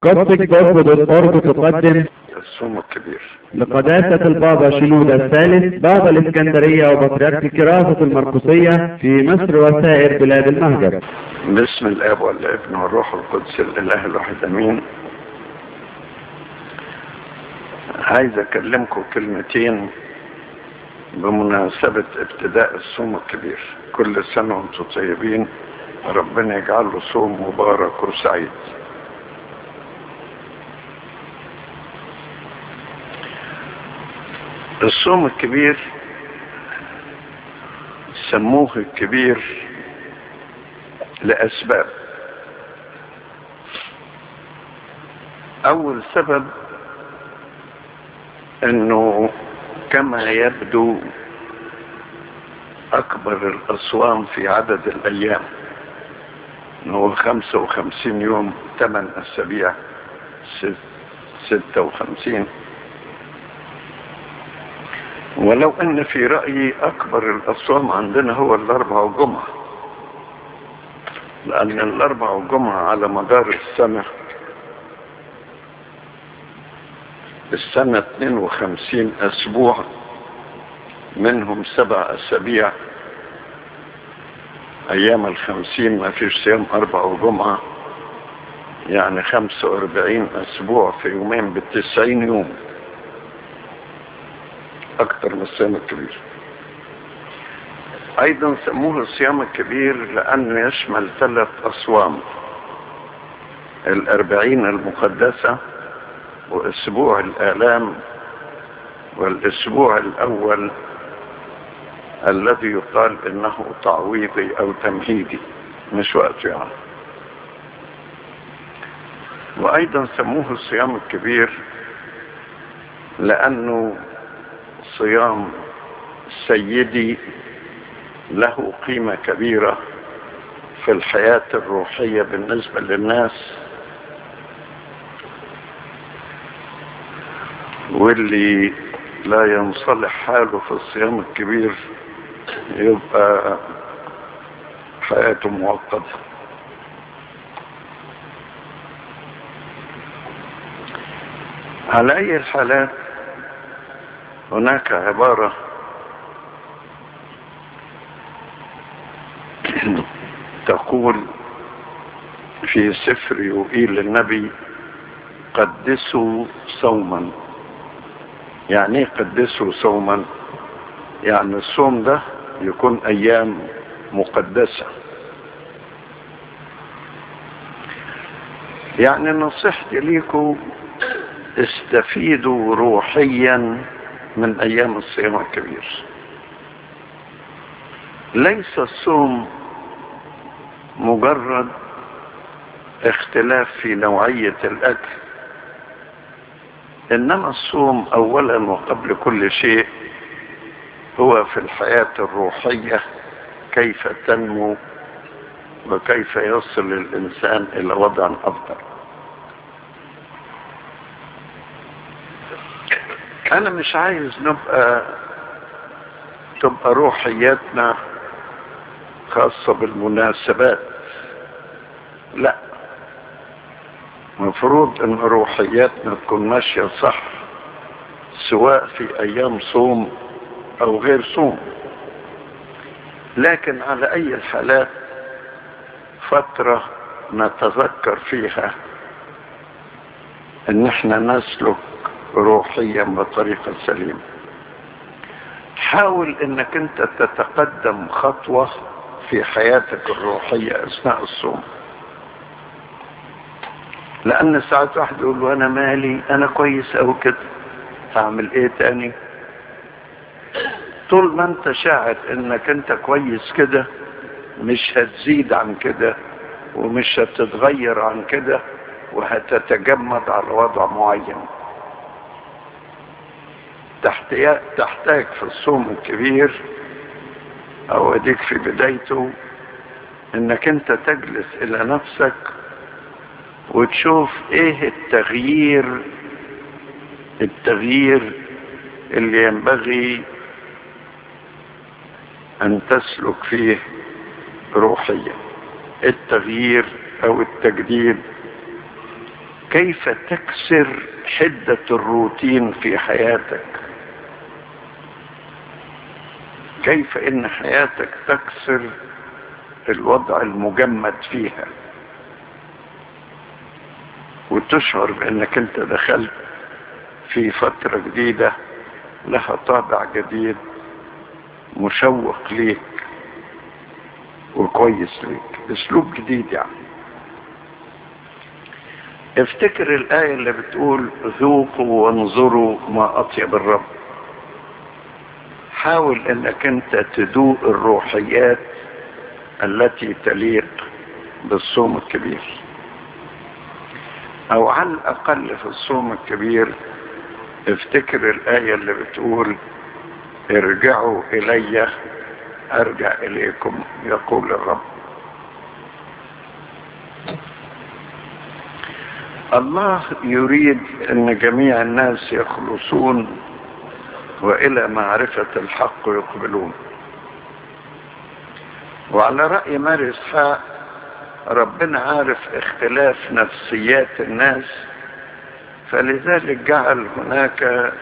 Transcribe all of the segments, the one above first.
قصدك برضه بالقرب تقدم الصوم الكبير لقداسة البابا شنودة الثالث بابا الإسكندرية وبطريرك كراسة المرقسية في مصر وسائر بلاد المهجر باسم الاب والابن والروح القدس الاله الواحد امين عايز اكلمكم كلمتين بمناسبة ابتداء الصوم الكبير كل سنة وانتم طيبين ربنا يجعله صوم مبارك وسعيد الصوم الكبير سموه الكبير لأسباب أول سبب أنه كما يبدو أكبر الأصوام في عدد الأيام هو خمسة وخمسين يوم ثمان أسابيع ستة وخمسين ولو أن في رأيي أكبر الأصوام عندنا هو الأربع والجمعة لأن الأربع والجمعة على مدار السنة السنة 52 أسبوع منهم سبع أسابيع أيام الخمسين ما فيش صيام أربع وجمعة يعني خمسة وأربعين أسبوع في يومين بالتسعين يوم أكثر من الصيام الكبير أيضا سموه الصيام الكبير لأنه يشمل ثلاث أصوام الأربعين المقدسة وأسبوع الآلام والأسبوع الأول الذي يقال إنه تعويضي أو تمهيدي مش وقت يعني وأيضا سموه الصيام الكبير لأنه صيام سيدي له قيمة كبيرة في الحياة الروحية بالنسبة للناس واللي لا ينصلح حاله في الصيام الكبير يبقى حياته مؤقتة على أي الحالات هناك عبارة تقول في سفر يوئيل النبي قدسوا صوما يعني ايه قدسوا صوما يعني الصوم ده يكون ايام مقدسة يعني نصيحتي ليكم استفيدوا روحيا من ايام الصيام الكبير ليس الصوم مجرد اختلاف في نوعية الاكل انما الصوم اولا وقبل كل شيء هو في الحياة الروحية كيف تنمو وكيف يصل الانسان الى وضع افضل انا مش عايز نبقى تبقى روحياتنا خاصة بالمناسبات لا مفروض ان روحياتنا تكون ماشية صح سواء في ايام صوم او غير صوم لكن على اي الحالات فترة نتذكر فيها ان احنا نسلك روحيا بطريقة سليمة حاول انك انت تتقدم خطوة في حياتك الروحية اثناء الصوم لان ساعات واحد يقول له انا مالي انا كويس او كده اعمل ايه تاني طول ما انت شاعر انك انت كويس كده مش هتزيد عن كده ومش هتتغير عن كده وهتتجمد على وضع معين تحتاج في الصوم الكبير او اديك في بدايته انك انت تجلس الى نفسك وتشوف ايه التغيير التغيير اللي ينبغي ان تسلك فيه روحيا التغيير او التجديد كيف تكسر حدة الروتين في حياتك كيف ان حياتك تكسر الوضع المجمد فيها وتشعر بانك انت دخلت في فترة جديدة لها طابع جديد مشوق ليك وكويس ليك اسلوب جديد يعني افتكر الآية اللي بتقول ذوقوا وانظروا ما أطيب الرب حاول انك انت تدوق الروحيات التي تليق بالصوم الكبير او على الاقل في الصوم الكبير افتكر الاية اللي بتقول ارجعوا الي ارجع اليكم يقول الرب الله يريد ان جميع الناس يخلصون والى معرفة الحق يقبلون وعلى رأي ماري اسحاق ربنا عارف اختلاف نفسيات الناس فلذلك جعل هناك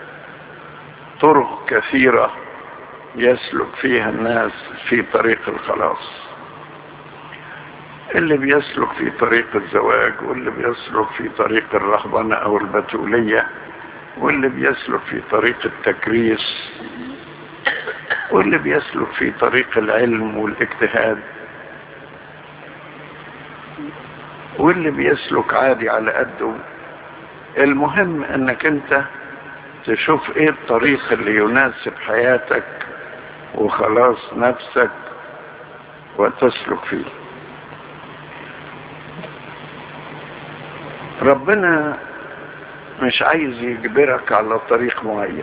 طرق كثيرة يسلك فيها الناس في طريق الخلاص اللي بيسلك في طريق الزواج واللي بيسلك في طريق الرهبنة او البتولية واللي بيسلك في طريق التكريس واللي بيسلك في طريق العلم والاجتهاد واللي بيسلك عادي على قده المهم انك انت تشوف ايه الطريق اللي يناسب حياتك وخلاص نفسك وتسلك فيه ربنا مش عايز يجبرك على طريق معين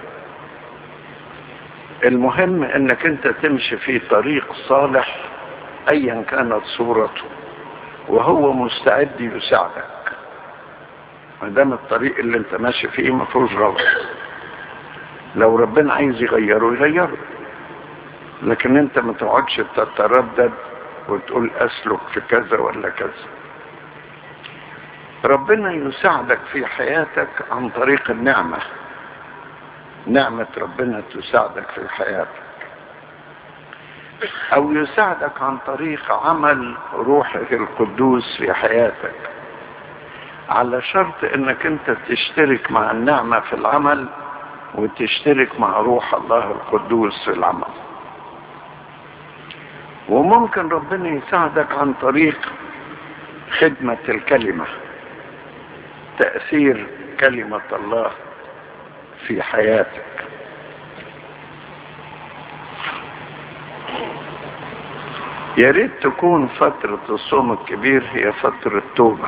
المهم انك انت تمشي في طريق صالح ايا كانت صورته وهو مستعد يساعدك ما دام الطريق اللي انت ماشي فيه ما فيهوش غلط لو ربنا عايز يغيره يغيره لكن انت ما تقعدش تتردد وتقول اسلك في كذا ولا كذا ربنا يساعدك في حياتك عن طريق النعمة نعمة ربنا تساعدك في حياتك او يساعدك عن طريق عمل روحه القدوس في حياتك على شرط انك انت تشترك مع النعمة في العمل وتشترك مع روح الله القدوس في العمل وممكن ربنا يساعدك عن طريق خدمة الكلمة تأثير كلمة الله في حياتك يا ريت تكون فترة الصوم الكبير هي فترة توبة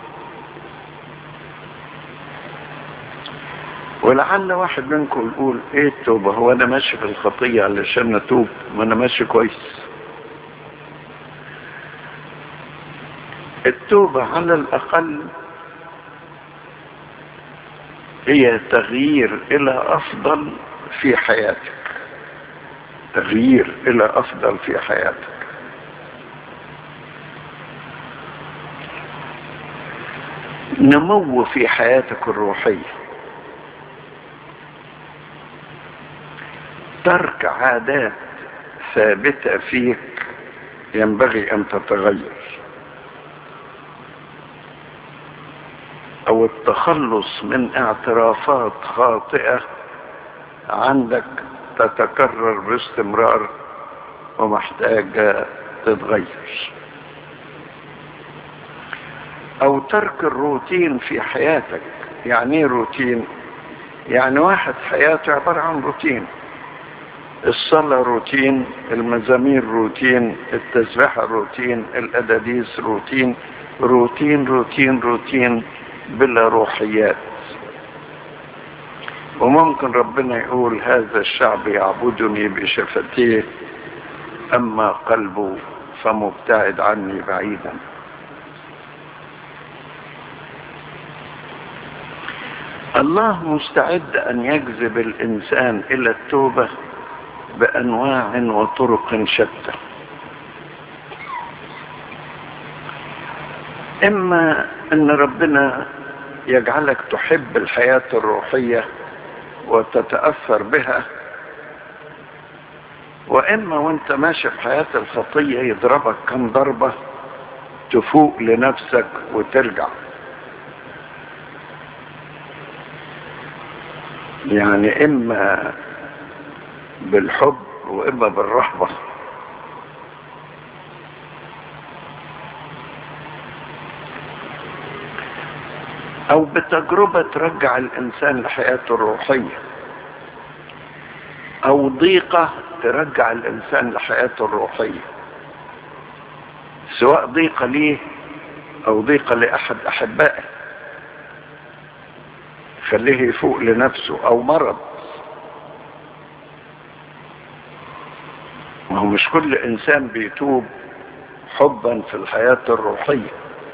ولعل واحد منكم يقول ايه التوبة هو انا ماشي في الخطية علشان اتوب ما انا ماشي كويس التوبة على الاقل هي تغيير الى افضل في حياتك تغيير الى افضل في حياتك نمو في حياتك الروحية ترك عادات ثابتة فيك ينبغي ان تتغير او التخلص من اعترافات خاطئة عندك تتكرر باستمرار ومحتاجة تتغير او ترك الروتين في حياتك يعني ايه روتين يعني واحد حياته عبارة عن روتين الصلاة روتين المزامير روتين التسبيحة روتين الأداديس روتين روتين روتين روتين بلا روحيات وممكن ربنا يقول هذا الشعب يعبدني بشفتيه أما قلبه فمبتعد عني بعيدا الله مستعد أن يجذب الإنسان إلى التوبة بأنواع وطرق شتى إما ان ربنا يجعلك تحب الحياة الروحية وتتأثر بها واما وانت ماشي في حياة الخطية يضربك كم ضربة تفوق لنفسك وترجع يعني اما بالحب واما بالرهبة او بتجربة ترجع الانسان لحياته الروحية او ضيقة ترجع الانسان لحياته الروحية سواء ضيقة ليه او ضيقة لاحد احبائه خليه يفوق لنفسه او مرض ما هو مش كل انسان بيتوب حبا في الحياة الروحية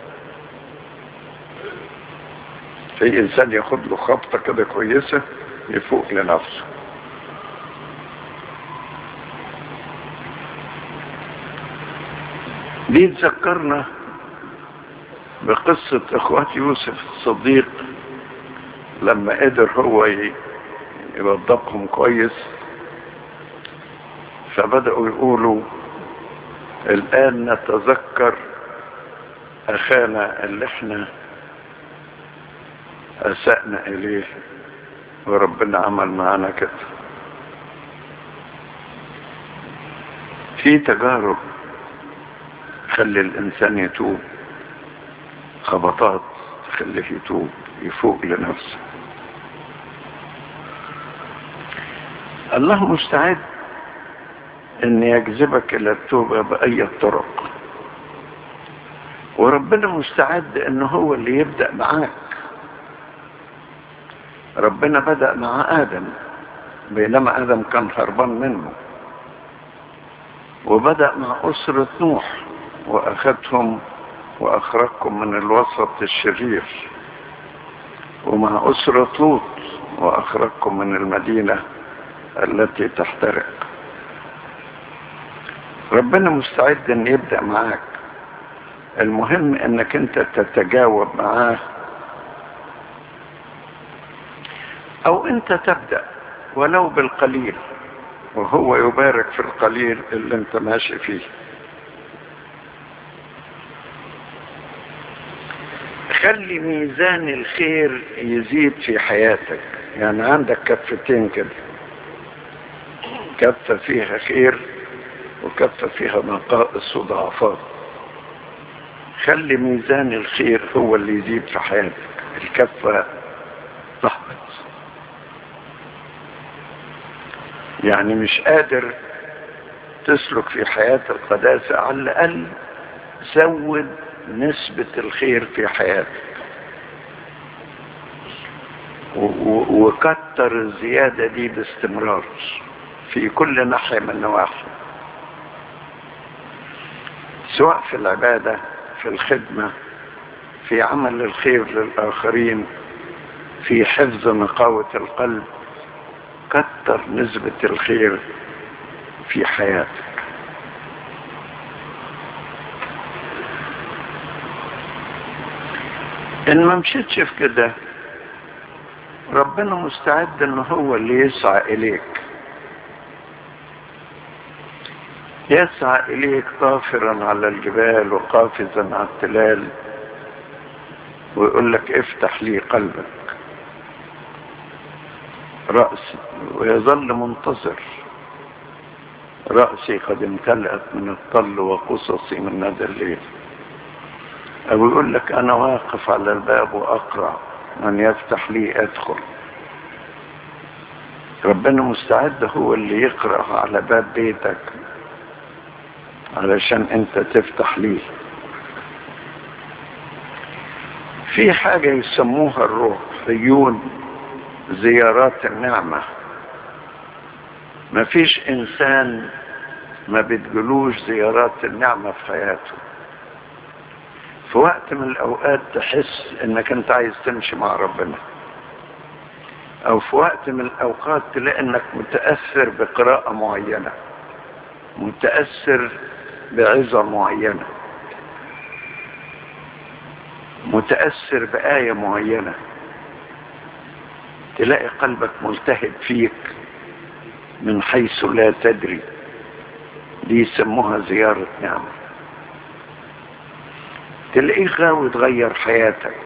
في انسان ياخد له خبطة كده كويسة يفوق لنفسه دي تذكرنا بقصة اخوات يوسف الصديق لما قدر هو يوظفهم كويس فبدأوا يقولوا الآن نتذكر أخانا اللي احنا أسأنا إليه وربنا عمل معانا كده في تجارب تخلي الإنسان يتوب خبطات تخليه يتوب يفوق لنفسه الله مستعد ان يجذبك الى التوبة بأي الطرق وربنا مستعد ان هو اللي يبدأ معاك ربنا بدأ مع آدم بينما آدم كان هربان منه وبدأ مع أسرة نوح وأخذهم وأخرجكم من الوسط الشرير ومع أسرة لوط وأخرجكم من المدينة التي تحترق ربنا مستعد أن يبدأ معاك المهم أنك أنت تتجاوب معاه أو أنت تبدأ ولو بالقليل وهو يبارك في القليل اللي أنت ماشي فيه خلي ميزان الخير يزيد في حياتك يعني عندك كفتين كده كفة فيها خير وكفة فيها نقائص وضعفات خلي ميزان الخير هو اللي يزيد في حياتك الكفة تهبط يعني مش قادر تسلك في حياة القداسة على الأقل زود نسبة الخير في حياتك وكتر الزيادة دي باستمرار في كل ناحية من النواحي سواء في العبادة في الخدمة في عمل الخير للآخرين في حفظ نقاوة القلب كتر نسبة الخير في حياتك ان ما مشيتش في كده ربنا مستعد ان هو اللي يسعى اليك يسعى اليك طافرا على الجبال وقافزا على التلال ويقول لك افتح لي قلبك رأسي ويظل منتظر رأسي قد امتلأت من الطل وقصصي من ندى الليل أو يقول لك أنا واقف على الباب وأقرأ من يفتح لي أدخل ربنا مستعد هو اللي يقرأ على باب بيتك علشان انت تفتح ليه في حاجة يسموها الروحيون زيارات النعمة ما فيش انسان ما بتجلوش زيارات النعمة في حياته في وقت من الاوقات تحس انك انت عايز تمشي مع ربنا او في وقت من الاوقات تلاقي انك متأثر بقراءة معينة متأثر بعظة معينة متأثر بآية معينة تلاقي قلبك ملتهب فيك من حيث لا تدري دي يسموها زيارة نعمة تلاقيه غاوي تغير حياتك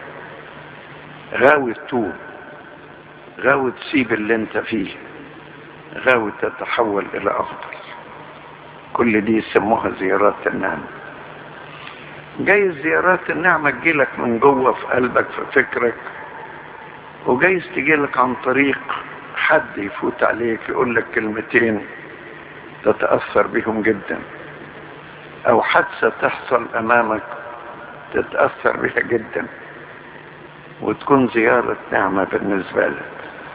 غاوي تتوب غاوي تسيب اللي انت فيه غاوي تتحول الى افضل كل دي يسموها زيارات النعمة جايز زيارات النعمة تجيلك من جوه في قلبك في فكرك وجايز تجيلك عن طريق حد يفوت عليك يقول لك كلمتين تتأثر بهم جدا او حادثة تحصل امامك تتأثر بها جدا وتكون زيارة نعمة بالنسبة لك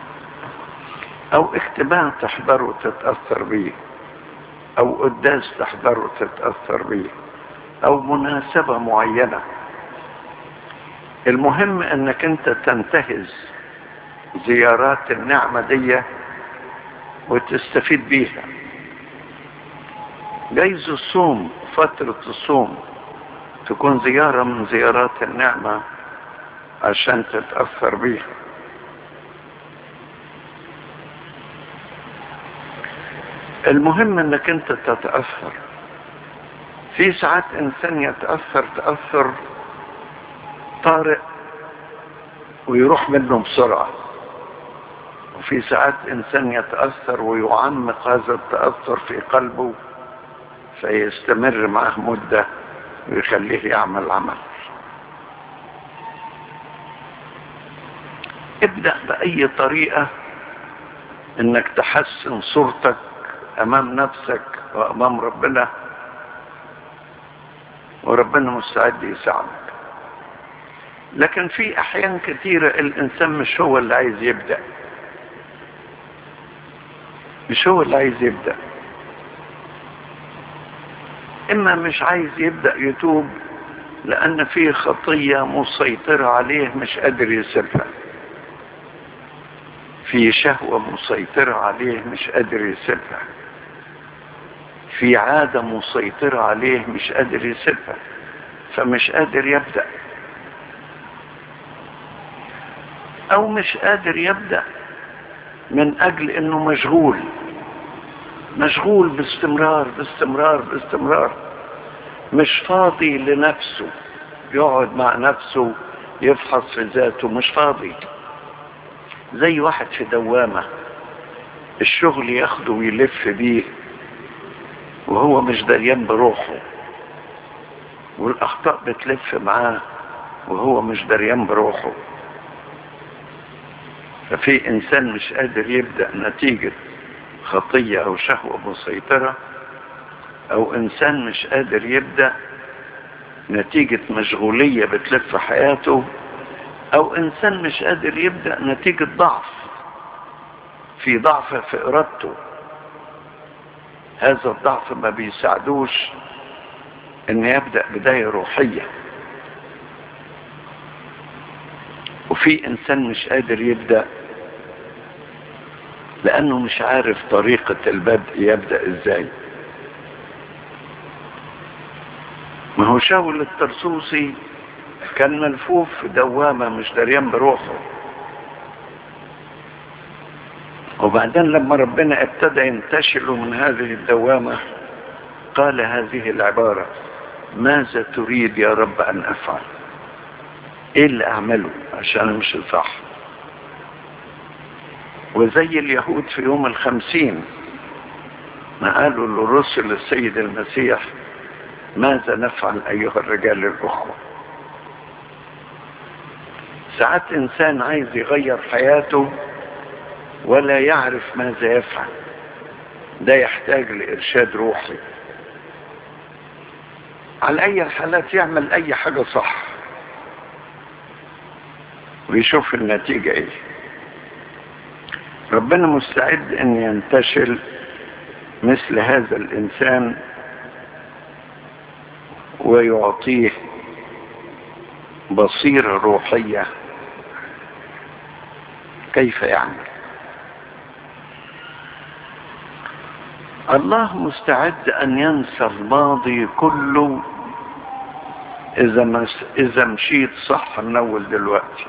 او اجتماع تحضره تتأثر بيه او قداس تحضره تتأثر بيه او مناسبة معينة المهم انك انت تنتهز زيارات النعمة دي وتستفيد بيها جايز الصوم فترة الصوم تكون زيارة من زيارات النعمة عشان تتأثر بيها المهم انك انت تتأثر في ساعات انسان يتأثر تأثر طارئ ويروح منه بسرعة وفي ساعات انسان يتأثر ويعمق هذا التأثر في قلبه فيستمر معه مدة ويخليه يعمل عمل ابدأ بأي طريقة انك تحسن صورتك امام نفسك وامام ربنا وربنا مستعد يساعدك لكن في احيان كثيرة الانسان مش هو اللي عايز يبدأ مش هو اللي عايز يبدأ اما مش عايز يبدأ يتوب لان في خطية مسيطرة عليه مش قادر يسيبها في شهوة مسيطرة عليه مش قادر يسيبها في عادة مسيطرة عليه مش قادر يسيبها فمش قادر يبدأ او مش قادر يبدأ من اجل انه مشغول مشغول باستمرار باستمرار باستمرار مش فاضي لنفسه يقعد مع نفسه يفحص في ذاته مش فاضي زي واحد في دوامة الشغل ياخده ويلف بيه وهو مش دريان بروحه والاخطاء بتلف معاه وهو مش دريان بروحه ففي انسان مش قادر يبدأ نتيجة خطية او شهوة مسيطرة او انسان مش قادر يبدأ نتيجة مشغولية بتلف حياته او انسان مش قادر يبدأ نتيجة ضعف في ضعف في ارادته هذا الضعف ما بيساعدوش ان يبدأ بداية روحية وفي انسان مش قادر يبدأ لانه مش عارف طريقة البدء يبدأ ازاي ما هو شاول الترسوسي كان ملفوف في دوامة مش دريان بروحه وبعدين لما ربنا ابتدى ينتشله من هذه الدوامة قال هذه العبارة ماذا تريد يا رب أن أفعل إيه اللي أعمله عشان مش صح وزي اليهود في يوم الخمسين ما قالوا للرسل السيد المسيح ماذا نفعل أيها الرجال الأخوة ساعات إنسان عايز يغير حياته ولا يعرف ماذا يفعل ده يحتاج لإرشاد روحي على أي الحالات يعمل أي حاجة صح ويشوف النتيجة إيه ربنا مستعد أن ينتشل مثل هذا الإنسان ويعطيه بصيرة روحية كيف يعمل الله مستعد أن ينسى الماضي كله اذا ما اذا مشيت صح من اول دلوقتي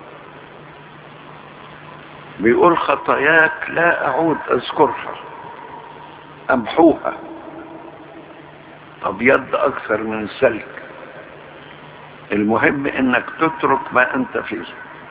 بيقول خطاياك لا اعود اذكرها امحوها ابيض اكثر من سلك المهم انك تترك ما انت فيه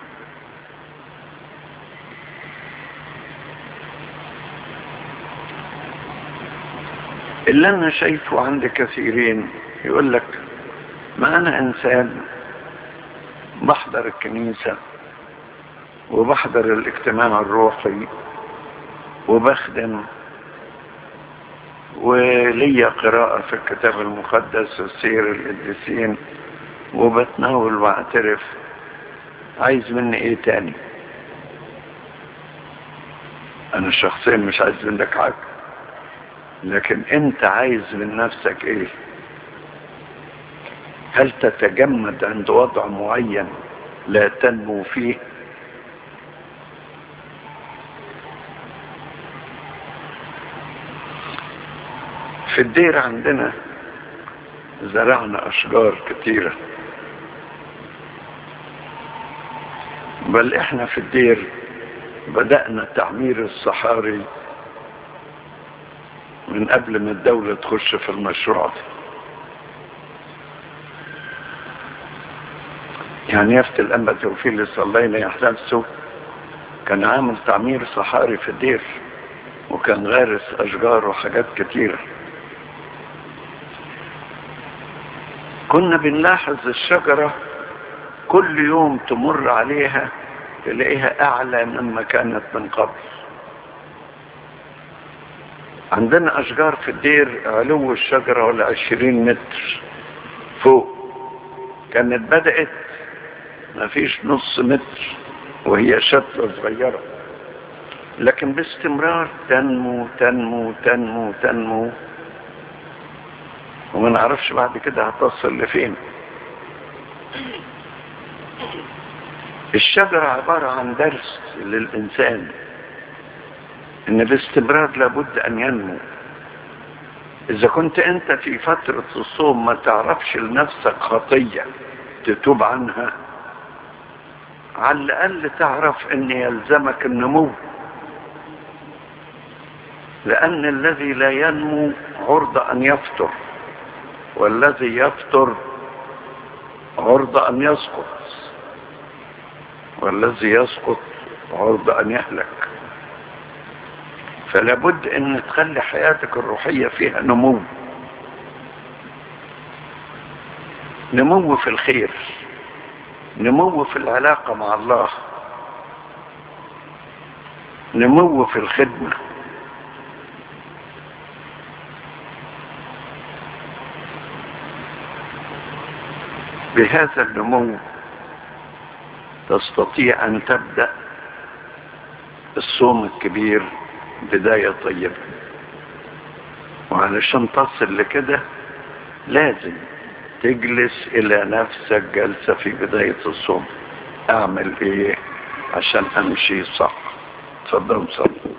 اللي انا شايفه عند كثيرين يقول لك ما انا انسان بحضر الكنيسة وبحضر الاجتماع الروحي وبخدم وليا قراءة في الكتاب المقدس وسير القديسين وبتناول واعترف عايز مني ايه تاني انا شخصيا مش عايز منك حاجة لكن انت عايز من نفسك ايه هل تتجمد عند وضع معين لا تنمو فيه في الدير عندنا زرعنا اشجار كتيرة بل احنا في الدير بدأنا تعمير الصحاري من قبل ما الدولة تخش في المشروع ده يعني يافت الأنبا توفيق اللي صلينا يحلبسه كان عامل تعمير صحاري في الدير وكان غارس أشجار وحاجات كتيرة كنا بنلاحظ الشجرة كل يوم تمر عليها تلاقيها أعلى مما كانت من قبل عندنا أشجار في الدير علو الشجرة ولا عشرين متر فوق كانت بدأت ما فيش نص متر وهي شتلة صغيرة لكن باستمرار تنمو تنمو تنمو تنمو وما نعرفش بعد كده هتصل لفين الشجرة عبارة عن درس للإنسان إن باستمرار لابد أن ينمو إذا كنت أنت في فترة الصوم ما تعرفش لنفسك خطية تتوب عنها على الأقل تعرف أن يلزمك النمو لأن الذي لا ينمو عرض أن يفطر والذي يفطر عرض أن يسقط والذي يسقط عرض أن يهلك فلا بد أن تخلي حياتك الروحية فيها نمو نمو في الخير نمو في العلاقة مع الله نمو في الخدمة بهذا النمو تستطيع أن تبدأ الصوم الكبير بداية طيبة وعلشان تصل لكده لازم تجلس إلى نفسك جلسة في بداية الصوم أعمل إيه عشان أمشي صح تفضل صلي